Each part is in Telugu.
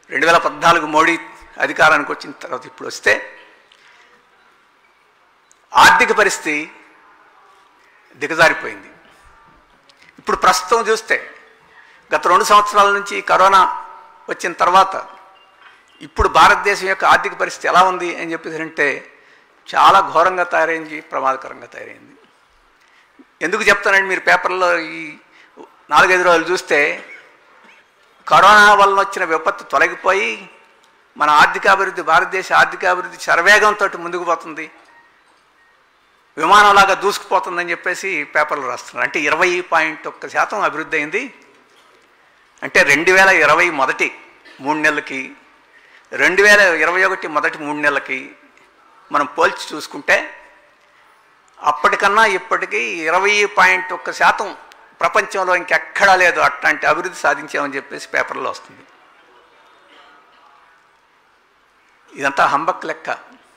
రెండు వేల పద్నాలుగు మోడీ అధికారానికి వచ్చిన తర్వాత ఇప్పుడు వస్తే ఆర్థిక పరిస్థితి దిగజారిపోయింది ఇప్పుడు ప్రస్తుతం చూస్తే గత రెండు సంవత్సరాల నుంచి కరోనా వచ్చిన తర్వాత ఇప్పుడు భారతదేశం యొక్క ఆర్థిక పరిస్థితి ఎలా ఉంది అని చెప్పేసి అంటే చాలా ఘోరంగా తయారైంది ప్రమాదకరంగా తయారైంది ఎందుకు చెప్తానండి మీరు పేపర్లో ఈ నాలుగైదు రోజులు చూస్తే కరోనా వలన వచ్చిన విపత్తు తొలగిపోయి మన ఆర్థికాభివృద్ధి భారతదేశ ఆర్థికాభివృద్ధి శరవేగంతో ముందుకు పోతుంది విమానంలాగా దూసుకుపోతుందని చెప్పేసి పేపర్లు రాస్తున్నారు అంటే ఇరవై పాయింట్ ఒక్క శాతం అభివృద్ధి అయింది అంటే రెండు వేల ఇరవై మొదటి మూడు నెలలకి రెండు వేల ఇరవై ఒకటి మొదటి మూడు నెలలకి మనం పోల్చి చూసుకుంటే అప్పటికన్నా ఇప్పటికీ ఇరవై పాయింట్ ఒక్క శాతం ప్రపంచంలో ఇంకెక్కడా లేదు అట్లాంటి అభివృద్ధి సాధించామని చెప్పేసి పేపర్లో వస్తుంది ఇదంతా హంబక్ లెక్క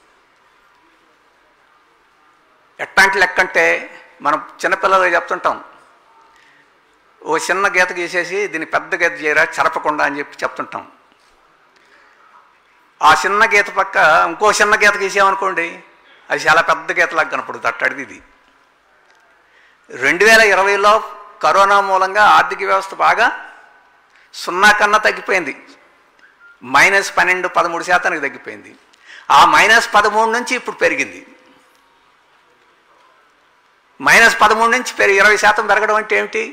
ఎట్లాంటి లెక్క అంటే మనం చిన్నపిల్లలు చెప్తుంటాం ఓ చిన్న గీత గీసేసి దీన్ని పెద్ద గీత చేయరా చెరపకుండా అని చెప్పి చెప్తుంటాం ఆ చిన్న గీత పక్క ఇంకో చిన్న గీత గీసామనుకోండి అది చాలా పెద్ద గీతలాగా కనపడుతుంది అట్టడిది ఇది రెండు వేల ఇరవైలో కరోనా మూలంగా ఆర్థిక వ్యవస్థ బాగా సున్నా కన్నా తగ్గిపోయింది మైనస్ పన్నెండు పదమూడు శాతానికి తగ్గిపోయింది ఆ మైనస్ పదమూడు నుంచి ఇప్పుడు పెరిగింది మైనస్ పదమూడు నుంచి పెరిగి ఇరవై శాతం పెరగడం అంటే ఏమిటి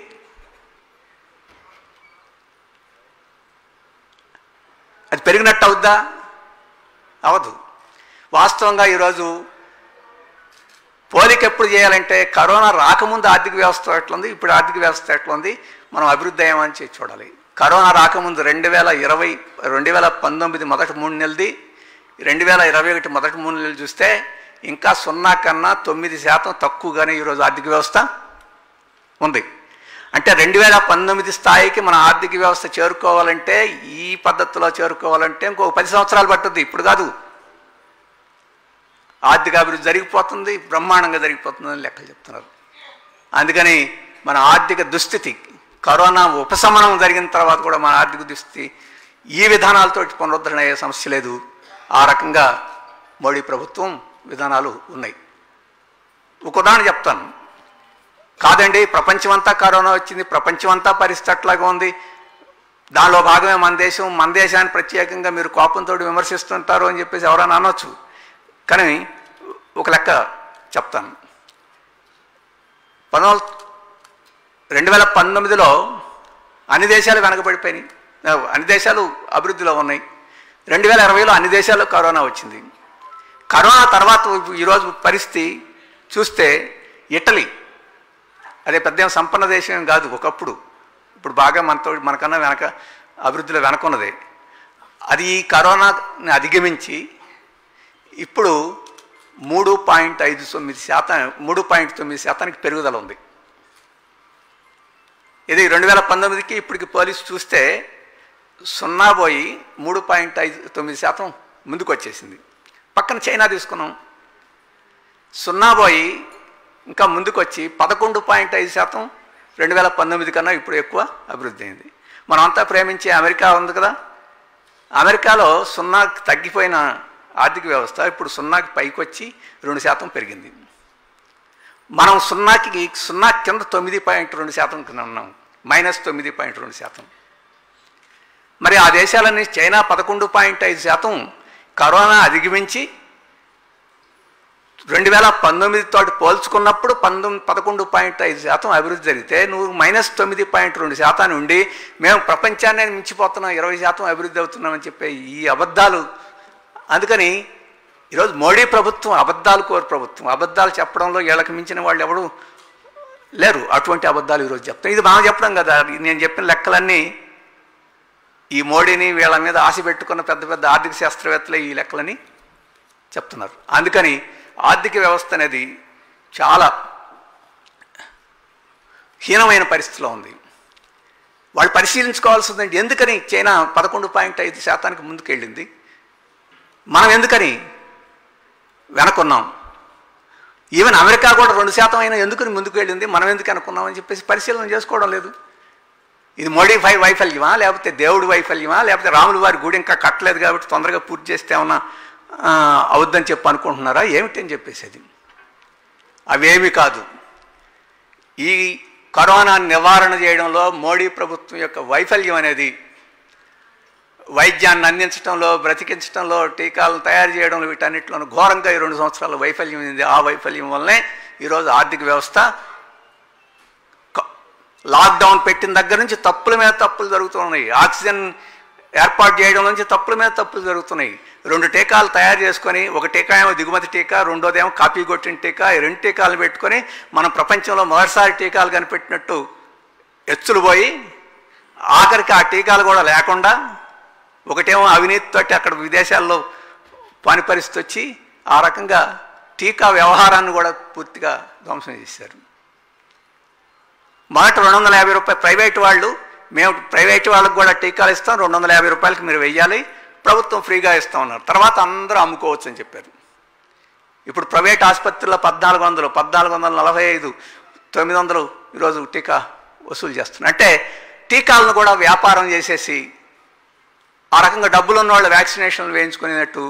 అది పెరిగినట్టు అవుద్దా అవదు వాస్తవంగా ఈరోజు పోలిక ఎప్పుడు చేయాలంటే కరోనా రాకముందు ఆర్థిక వ్యవస్థ ఎట్లుంది ఇప్పుడు ఆర్థిక వ్యవస్థ ఎట్లుంది మనం అభివృద్ధి అయ్యామని చెప్పి చూడాలి కరోనా రాకముందు రెండు వేల ఇరవై రెండు వేల పంతొమ్మిది మొదటి మూడు నెలది రెండు వేల ఇరవై ఒకటి మొదటి మూడు నెలలు చూస్తే ఇంకా సున్నా కన్నా తొమ్మిది శాతం తక్కువగానే ఈరోజు ఆర్థిక వ్యవస్థ ఉంది అంటే రెండు వేల పంతొమ్మిది స్థాయికి మన ఆర్థిక వ్యవస్థ చేరుకోవాలంటే ఈ పద్ధతిలో చేరుకోవాలంటే ఇంకో పది సంవత్సరాలు పట్టుద్ది ఇప్పుడు కాదు ఆర్థిక అభివృద్ధి జరిగిపోతుంది బ్రహ్మాండంగా జరిగిపోతుందని లెక్కలు చెప్తున్నారు అందుకని మన ఆర్థిక దుస్థితి కరోనా ఉపశమనం జరిగిన తర్వాత కూడా మన ఆర్థిక దుస్థితి ఈ విధానాలతో పునరుద్ధరణ అయ్యే సమస్య లేదు ఆ రకంగా మోడీ ప్రభుత్వం విధానాలు ఉన్నాయి ఒక ఉదాహరణ చెప్తాను కాదండి ప్రపంచమంతా కరోనా వచ్చింది ప్రపంచమంతా పరిస్థితి అట్లాగా ఉంది దానిలో భాగమే మన దేశం మన దేశాన్ని ప్రత్యేకంగా మీరు కోపంతో విమర్శిస్తుంటారు అని చెప్పేసి ఎవరైనా అనొచ్చు కానీ ఒక లెక్క చెప్తాను పంతొమ్మిది రెండు వేల పంతొమ్మిదిలో అన్ని దేశాలు వెనకబడిపోయినాయి అన్ని దేశాలు అభివృద్ధిలో ఉన్నాయి రెండు వేల ఇరవైలో అన్ని దేశాల్లో కరోనా వచ్చింది కరోనా తర్వాత ఈరోజు పరిస్థితి చూస్తే ఇటలీ అదే పెద్ద ఏం సంపన్న దేశం ఏం కాదు ఒకప్పుడు ఇప్పుడు బాగా మనతో మనకన్నా వెనక అభివృద్ధిలో వెనకున్నది అది ఈ కరోనాని అధిగమించి ఇప్పుడు మూడు పాయింట్ ఐదు తొమ్మిది శాతం మూడు పాయింట్ తొమ్మిది శాతానికి పెరుగుదల ఉంది ఇది రెండు వేల పంతొమ్మిదికి ఇప్పటికి పోలీసు చూస్తే సున్నా పోయి మూడు పాయింట్ ఐదు తొమ్మిది శాతం ముందుకు వచ్చేసింది పక్కన చైనా తీసుకున్నాం సున్నా పోయి ఇంకా ముందుకు వచ్చి పదకొండు పాయింట్ ఐదు శాతం రెండు వేల పంతొమ్మిది కన్నా ఇప్పుడు ఎక్కువ అభివృద్ధి అయింది మనమంతా ప్రేమించే అమెరికా ఉంది కదా అమెరికాలో సున్నా తగ్గిపోయిన ఆర్థిక వ్యవస్థ ఇప్పుడు సున్నాకి పైకి వచ్చి రెండు శాతం పెరిగింది మనం సున్నాకి సున్నా కింద తొమ్మిది పాయింట్ రెండు శాతం కింద ఉన్నాం మైనస్ తొమ్మిది పాయింట్ రెండు శాతం మరి ఆ దేశాలన్నీ చైనా పదకొండు పాయింట్ ఐదు శాతం కరోనా అధిగమించి రెండు వేల పంతొమ్మిది తోటి పోల్చుకున్నప్పుడు పంతొమ్మిది పదకొండు పాయింట్ ఐదు శాతం అభివృద్ధి జరిగితే నువ్వు మైనస్ తొమ్మిది పాయింట్ రెండు శాతాన్ని ఉండి మేము ప్రపంచాన్ని మించిపోతున్నాం ఇరవై శాతం అభివృద్ధి అవుతున్నామని చెప్పే ఈ అబద్ధాలు అందుకని ఈరోజు మోడీ ప్రభుత్వం అబద్ధాలు కోరు ప్రభుత్వం అబద్ధాలు చెప్పడంలో వీళ్ళకి మించిన వాళ్ళు ఎవరు లేరు అటువంటి అబద్ధాలు ఈరోజు చెప్తాం ఇది మనం చెప్పడం కదా నేను చెప్పిన లెక్కలన్నీ ఈ మోడీని వీళ్ళ మీద ఆశ పెట్టుకున్న పెద్ద పెద్ద ఆర్థిక శాస్త్రవేత్తలే ఈ లెక్కలని చెప్తున్నారు అందుకని ఆర్థిక వ్యవస్థ అనేది చాలా హీనమైన పరిస్థితిలో ఉంది వాళ్ళు పరిశీలించుకోవాల్సిందండి ఎందుకని చైనా పదకొండు పాయింట్ ఐదు శాతానికి ముందుకెళ్ళింది మనం ఎందుకని వెనకున్నాం ఈవెన్ అమెరికా కూడా రెండు శాతం అయినా ఎందుకని ముందుకు వెళ్ళింది మనం ఎందుకు అనుకున్నామని చెప్పేసి పరిశీలన చేసుకోవడం లేదు ఇది మోడీ వై వైఫల్యమా లేకపోతే దేవుడి వైఫల్యమా లేకపోతే రాముల వారి గుడి ఇంకా కట్టలేదు కాబట్టి తొందరగా పూర్తి చేస్తే ఏమన్నా ఆ, అవుద్దని చెప్పి అనుకుంటున్నారా ఏమిటని చెప్పేసి అది అవేమి కాదు ఈ కరోనా నివారణ చేయడంలో మోడీ ప్రభుత్వం యొక్క వైఫల్యం అనేది వైద్యాన్ని అందించడంలో బ్రతికించడంలో టీకాలను తయారు చేయడంలో వీటన్నిటిలోనూ ఘోరంగా ఈ రెండు సంవత్సరాల వైఫల్యం ఉంది ఆ వైఫల్యం వల్లనే ఈరోజు ఆర్థిక వ్యవస్థ క- లాక్డౌన్ పెట్టిన దగ్గర నుంచి తప్పుల మీద తప్పులు జరుగుతున్నాయి ఆక్సిజన్ ఏర్పాటు చేయడం నుంచి తప్పుల మీద తప్పులు జరుగుతున్నాయి రెండు టీకాలు తయారు చేసుకొని ఒక టీకా ఏమో దిగుమతి టీకా రెండోదేమో కాపీ కొట్టిన టీకా ఈ రెండు టీకాలు పెట్టుకొని మనం ప్రపంచంలో మొదటిసారి టీకాలు కనిపెట్టినట్టు ఎచ్చులు పోయి ఆఖరికి ఆ టీకాలు కూడా లేకుండా ఒకటేమో అవినీతితోటి అక్కడ విదేశాల్లో పని పరిస్థితి వచ్చి ఆ రకంగా టీకా వ్యవహారాన్ని కూడా పూర్తిగా ధ్వంసం చేశారు మొదట రెండు వందల యాభై రూపాయలు ప్రైవేట్ వాళ్ళు మేము ప్రైవేట్ వాళ్ళకి కూడా టీకాలు ఇస్తాం రెండు వందల యాభై రూపాయలకి మీరు వెయ్యాలి ప్రభుత్వం ఫ్రీగా ఇస్తాం అన్నారు తర్వాత అందరూ అమ్ముకోవచ్చు అని చెప్పారు ఇప్పుడు ప్రైవేట్ ఆసుపత్రుల్లో పద్నాలుగు వందలు పద్నాలుగు వందల నలభై ఐదు తొమ్మిది వందలు ఈరోజు టీకా వసూలు చేస్తున్నారు అంటే టీకాలను కూడా వ్యాపారం చేసేసి ఆ రకంగా డబ్బులు ఉన్న వాళ్ళు వ్యాక్సినేషన్లు వేయించుకునేటట్టు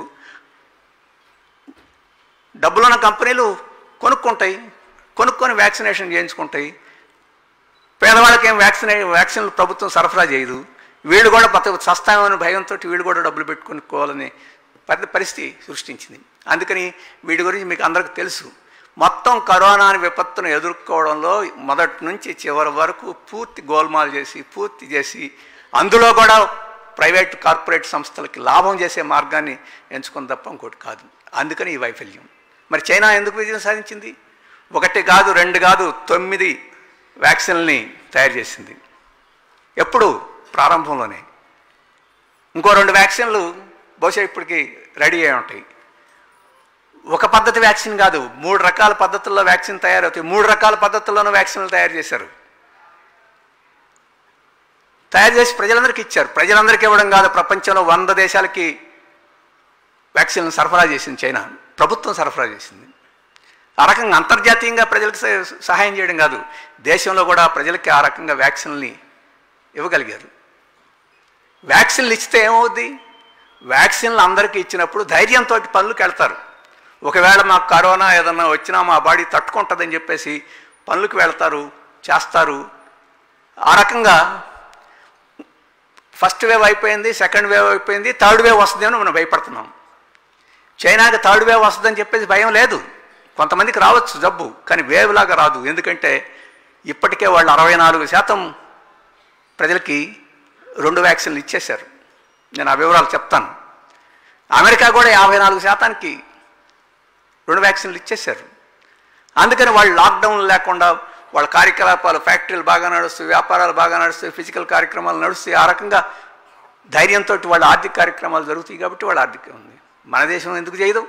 డబ్బులున్న కంపెనీలు కొనుక్కుంటాయి కొనుక్కొని వ్యాక్సినేషన్ చేయించుకుంటాయి పేదవాళ్ళకి ఏం వ్యాక్సినే వ్యాక్సిన్లు ప్రభుత్వం సరఫరా చేయదు వీళ్ళు కూడా బత సస్తామని భయంతో వీళ్ళు కూడా డబ్బులు పెట్టుకుని పెద్ద పరిస్థితి సృష్టించింది అందుకని వీటి గురించి మీకు అందరికీ తెలుసు మొత్తం కరోనా విపత్తును ఎదుర్కోవడంలో మొదటి నుంచి చివరి వరకు పూర్తి గోల్మాల్ చేసి పూర్తి చేసి అందులో కూడా ప్రైవేట్ కార్పొరేట్ సంస్థలకి లాభం చేసే మార్గాన్ని ఎంచుకుని తప్ప ఇంకోటి కాదు అందుకని ఈ వైఫల్యం మరి చైనా ఎందుకు విజయం సాధించింది ఒకటి కాదు రెండు కాదు తొమ్మిది వ్యాక్సిన్లని తయారు చేసింది ఎప్పుడు ప్రారంభంలోనే ఇంకో రెండు వ్యాక్సిన్లు బహుశా ఇప్పటికి రెడీ అయి ఉంటాయి ఒక పద్ధతి వ్యాక్సిన్ కాదు మూడు రకాల పద్ధతుల్లో వ్యాక్సిన్ తయారవుతాయి మూడు రకాల పద్ధతుల్లోనూ వ్యాక్సిన్లు తయారు చేశారు తయారు చేసి ప్రజలందరికీ ఇచ్చారు ప్రజలందరికీ ఇవ్వడం కాదు ప్రపంచంలో వంద దేశాలకి వ్యాక్సిన్లు సరఫరా చేసింది చైనా ప్రభుత్వం సరఫరా చేసింది ఆ రకంగా అంతర్జాతీయంగా ప్రజలకు స- సహాయం చేయడం కాదు దేశంలో కూడా ప్రజలకి ఆ రకంగా వ్యాక్సిన్లని ఇవ్వగలిగారు వ్యాక్సిన్లు ఇస్తే ఏమవుద్ది వ్యాక్సిన్లు అందరికీ ఇచ్చినప్పుడు ధైర్యంతో పనులకు వెళ్తారు ఒకవేళ మాకు కరోనా ఏదన్నా వచ్చినా మా బాడీ తట్టుకుంటుందని చెప్పేసి పనులకు వెళ్తారు చేస్తారు ఆ రకంగా ఫస్ట్ వేవ్ అయిపోయింది సెకండ్ వేవ్ అయిపోయింది థర్డ్ వేవ్ వస్తుందేమో మనం భయపడుతున్నాం చైనాకి థర్డ్ వేవ్ వస్తుందని చెప్పేసి భయం లేదు కొంతమందికి రావచ్చు జబ్బు కానీ వేవ్ లాగా రాదు ఎందుకంటే ఇప్పటికే వాళ్ళు అరవై నాలుగు శాతం ప్రజలకి రెండు వ్యాక్సిన్లు ఇచ్చేశారు నేను ఆ వివరాలు చెప్తాను అమెరికా కూడా యాభై నాలుగు శాతానికి రెండు వ్యాక్సిన్లు ఇచ్చేశారు అందుకని వాళ్ళు లాక్డౌన్ లేకుండా వాళ్ళ కార్యకలాపాలు ఫ్యాక్టరీలు బాగా నడుస్తాయి వ్యాపారాలు బాగా నడుస్తాయి ఫిజికల్ కార్యక్రమాలు నడుస్తాయి ఆ రకంగా ధైర్యంతో వాళ్ళ ఆర్థిక కార్యక్రమాలు జరుగుతాయి కాబట్టి వాళ్ళ ఆర్థిక ఉంది మన దేశం ఎందుకు చేయదు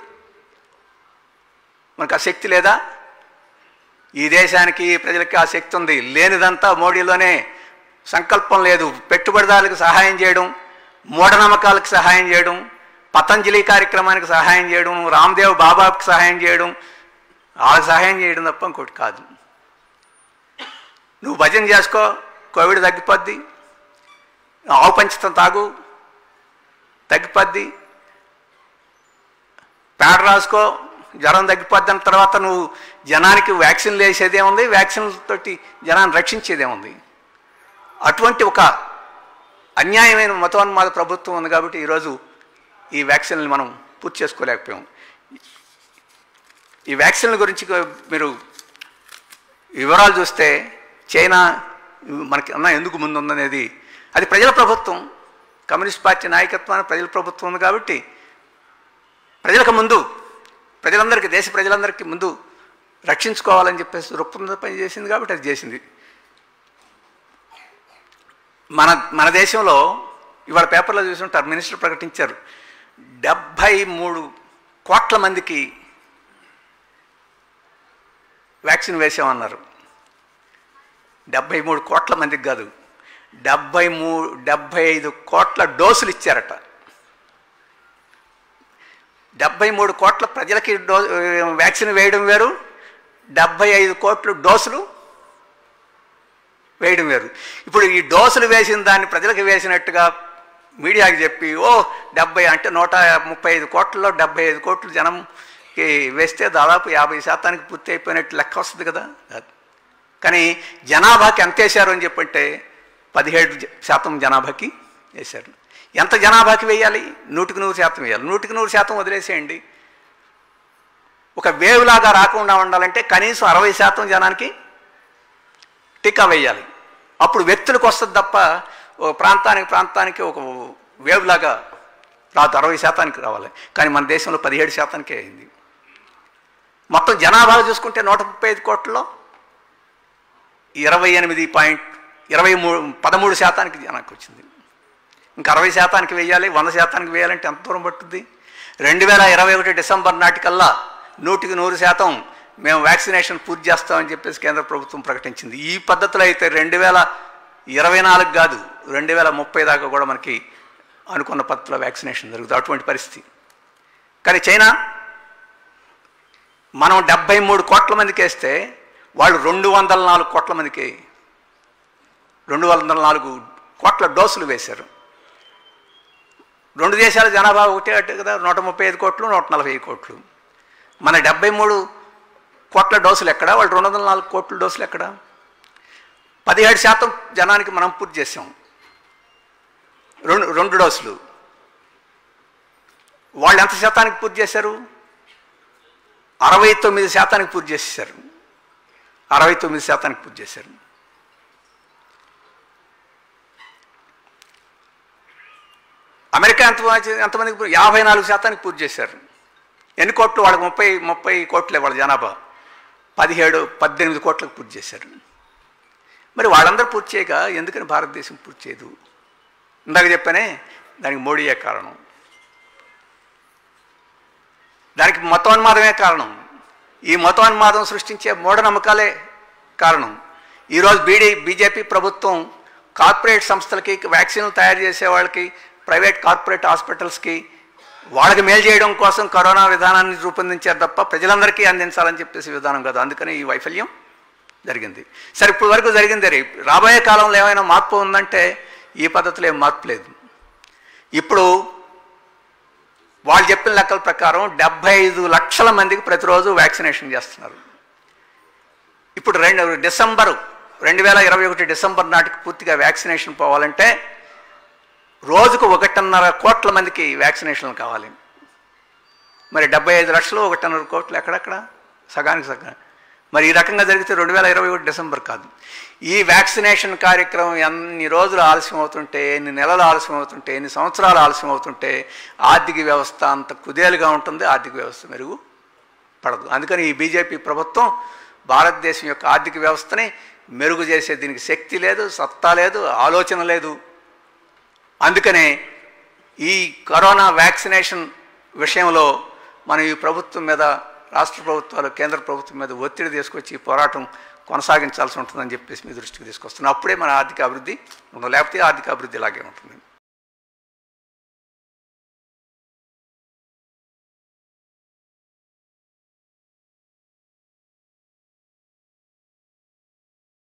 మనకు ఆ శక్తి లేదా ఈ దేశానికి ఈ ప్రజలకి ఆ శక్తి ఉంది లేనిదంతా మోడీలోనే సంకల్పం లేదు పెట్టుబడిదారులకు సహాయం చేయడం మూఢనమ్మకాలకు సహాయం చేయడం పతంజలి కార్యక్రమానికి సహాయం చేయడం రామ్దేవ్ బాబాకి సహాయం చేయడం వాళ్ళకి సహాయం చేయడం తప్ప ఇంకోటి కాదు నువ్వు భజన చేసుకో కోవిడ్ తగ్గిపోద్ది ఆవు పంచతం తాగు తగ్గిపోద్ది పేడ రాసుకో జ్వరం తగ్గిపోద్ది అన్న తర్వాత నువ్వు జనానికి వ్యాక్సిన్లు వేసేదే ఉంది వ్యాక్సిన్లతోటి జనాన్ని రక్షించేదే ఉంది అటువంటి ఒక అన్యాయమైన మతోన్మాద ప్రభుత్వం ఉంది కాబట్టి ఈరోజు ఈ వ్యాక్సిన్లు మనం పూర్తి చేసుకోలేకపోయాం ఈ వ్యాక్సిన్ల గురించి మీరు వివరాలు చూస్తే చైనా మనకి అన్న ఎందుకు ముందుందనేది అది ప్రజల ప్రభుత్వం కమ్యూనిస్ట్ పార్టీ నాయకత్వాన్ని ప్రజల ప్రభుత్వం ఉంది కాబట్టి ప్రజలకు ముందు ప్రజలందరికీ దేశ ప్రజలందరికీ ముందు రక్షించుకోవాలని చెప్పేసి దృక్పథంతో పనిచేసింది కాబట్టి అది చేసింది మన మన దేశంలో ఇవాళ పేపర్లో చూసుంటారు మినిస్టర్ ప్రకటించారు డెబ్భై మూడు కోట్ల మందికి వ్యాక్సిన్ వేసామన్నారు డెబ్భై మూడు కోట్ల మందికి కాదు డెబ్భై మూ డెబ్భై ఐదు కోట్ల డోసులు ఇచ్చారట డెబ్భై మూడు కోట్ల ప్రజలకి డో వ్యాక్సిన్ వేయడం వేరు డెబ్భై ఐదు కోట్ల డోసులు వేయడం వేరు ఇప్పుడు ఈ డోసులు వేసిన దాన్ని ప్రజలకు వేసినట్టుగా మీడియాకి చెప్పి ఓ డెబ్బై అంటే నూట ముప్పై ఐదు కోట్లలో డెబ్బై ఐదు కోట్లు జనంకి వేస్తే దాదాపు యాభై శాతానికి పూర్తి అయిపోయినట్టు లెక్క వస్తుంది కదా కానీ జనాభాకి ఎంత వేశారు అని చెప్పంటే పదిహేడు జ- శాతం జనాభాకి వేశారు ఎంత జనాభాకి వేయాలి నూటికి నూరు శాతం వేయాలి నూటికి నూరు శాతం వదిలేసేయండి ఒక వేవ్ లాగా రాకుండా ఉండాలంటే కనీసం అరవై శాతం జనానికి టీకా వేయాలి అప్పుడు వ్యక్తులకు వస్తుంది తప్ప ఒక ప్రాంతానికి ప్రాంతానికి ఒక వేవ్ లాగా రాదు అరవై శాతానికి రావాలి కానీ మన దేశంలో పదిహేడు శాతానికే అయింది మొత్తం జనాభా చూసుకుంటే నూట ముప్పై ఐదు కోట్లలో ఇరవై ఎనిమిది పాయింట్ ఇరవై మూడు పదమూడు శాతానికి జనానికి వచ్చింది ఇంకా అరవై శాతానికి వేయాలి వంద శాతానికి వేయాలంటే ఎంత దూరం పట్టుద్ది రెండు వేల ఇరవై ఒకటి డిసెంబర్ నాటికల్లా నూటికి నూరు శాతం మేము వ్యాక్సినేషన్ పూర్తి చేస్తామని చెప్పేసి కేంద్ర ప్రభుత్వం ప్రకటించింది ఈ పద్ధతిలో అయితే రెండు వేల ఇరవై నాలుగు కాదు రెండు వేల ముప్పై దాకా కూడా మనకి అనుకున్న పద్ధతిలో వ్యాక్సినేషన్ జరుగుతుంది అటువంటి పరిస్థితి కానీ చైనా మనం డెబ్బై మూడు కోట్ల మందికి వేస్తే వాళ్ళు రెండు వందల నాలుగు కోట్ల మందికి రెండు వందల నాలుగు కోట్ల డోసులు వేశారు రెండు దేశాల జనాభా ఒకటే అట్టే కదా నూట ముప్పై ఐదు కోట్లు నూట నలభై ఐదు కోట్లు మన డెబ్బై మూడు కోట్ల డోసులు ఎక్కడ వాళ్ళు రెండు వందల నాలుగు కోట్ల డోసులు ఎక్కడ పదిహేడు శాతం జనానికి మనం పూర్తి చేసాం రెండు రెండు డోసులు వాళ్ళు ఎంత శాతానికి పూర్తి చేశారు అరవై తొమ్మిది శాతానికి పూర్తి చేసేసారు అరవై తొమ్మిది శాతానికి పూర్తి చేశారు అమెరికా ఎంత ఎంతమందికి పూర్తి- యాభై నాలుగు శాతానికి పూర్తి చేశారు ఎన్ని కోట్లు వాళ్ళకి ముప్పై ముప్పై కోట్లే వాళ్ళ జనాభా పదిహేడు పద్దెనిమిది కోట్లకు పూర్తి చేశారు మరి వాళ్ళందరూ పూర్తి చేయక ఎందుకని భారతదేశం పూర్తి చేయదు ఇందాక చెప్పానే దానికి మోడీయే కారణం దానికి మతోన్మాదమే కారణం ఈ మతోన్మాదం సృష్టించే మూఢనమ్మకాలే కారణం ఈరోజు బీడీ బీజేపీ ప్రభుత్వం కార్పొరేట్ సంస్థలకి వ్యాక్సిన్లు తయారు చేసే వాళ్ళకి ప్రైవేట్ కార్పొరేట్ హాస్పిటల్స్కి వాళ్ళకి మేలు చేయడం కోసం కరోనా విధానాన్ని రూపొందించారు తప్ప ప్రజలందరికీ అందించాలని చెప్పేసి విధానం కాదు అందుకని ఈ వైఫల్యం జరిగింది సరే ఇప్పుడు వరకు జరిగింది రే రాబోయే కాలంలో ఏమైనా మార్పు ఉందంటే ఈ పద్ధతిలో ఏం మార్పు లేదు ఇప్పుడు వాళ్ళు చెప్పిన లెక్కల ప్రకారం డెబ్బై ఐదు లక్షల మందికి ప్రతిరోజు వ్యాక్సినేషన్ చేస్తున్నారు ఇప్పుడు రెండు డిసెంబరు రెండు వేల ఇరవై ఒకటి డిసెంబర్ నాటికి పూర్తిగా వ్యాక్సినేషన్ పోవాలంటే రోజుకు ఒకటిన్నర కోట్ల మందికి వ్యాక్సినేషన్లు కావాలి మరి డెబ్బై ఐదు లక్షలు ఒకటిన్నర కోట్లు ఎక్కడెక్కడ సగానికి సగం మరి ఈ రకంగా జరిగితే రెండు వేల ఇరవై ఒకటి డిసెంబర్ కాదు ఈ వ్యాక్సినేషన్ కార్యక్రమం ఎన్ని రోజులు ఆలస్యం అవుతుంటే ఎన్ని నెలలు ఆలస్యం అవుతుంటే ఎన్ని సంవత్సరాలు ఆలస్యం అవుతుంటే ఆర్థిక వ్యవస్థ అంత కుదేలుగా ఉంటుంది ఆర్థిక వ్యవస్థ మెరుగు పడదు అందుకని ఈ బీజేపీ ప్రభుత్వం భారతదేశం యొక్క ఆర్థిక వ్యవస్థని మెరుగు చేసే దీనికి శక్తి లేదు సత్తా లేదు ఆలోచన లేదు అందుకనే ఈ కరోనా వ్యాక్సినేషన్ విషయంలో మనం ఈ ప్రభుత్వం మీద రాష్ట్ర ప్రభుత్వాలు కేంద్ర ప్రభుత్వం మీద ఒత్తిడి తీసుకొచ్చి ఈ పోరాటం కొనసాగించాల్సి ఉంటుందని చెప్పేసి మీ దృష్టికి తీసుకొస్తున్నాం అప్పుడే మన ఆర్థిక అభివృద్ధి ఉండదు లేకపోతే ఆర్థిక అభివృద్ధి ఇలాగే ఉంటుంది